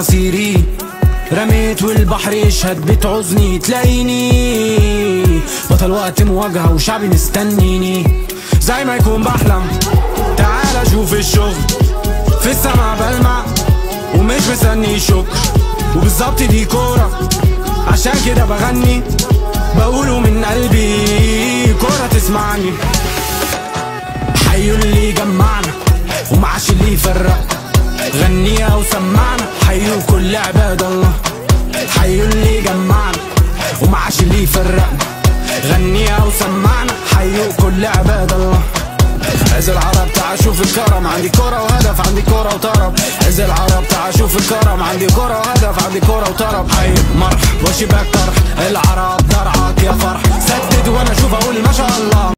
مصيري رميت والبحر يشهد بتعوزني تلاقيني بطل وقت مواجهة وشعبي مستنيني زي ما يكون بحلم تعال اشوف الشغل في السما بلمع ومش مستني شكر وبالظبط دي كورة عشان كده بغني بقوله من قلبي كورة تسمعني حيوا اللي جمعنا ومعاش اللي يفرق غنيها وسمعنا حيوا كل عباد الله حيوا اللي جمعنا ومعاش اللي يفرقنا غنيها وسمعنا حيوا كل عباد الله عز العرب تعال شوف الكرم عندي كرة وهدف عندي كرة وطرب عز العرب تعال شوف الكرم عندي كرة وهدف عندي كرة وطرب حي مرح وشباك طرح العرب درعك يا فرح سدد وانا اشوف اقول ما شاء الله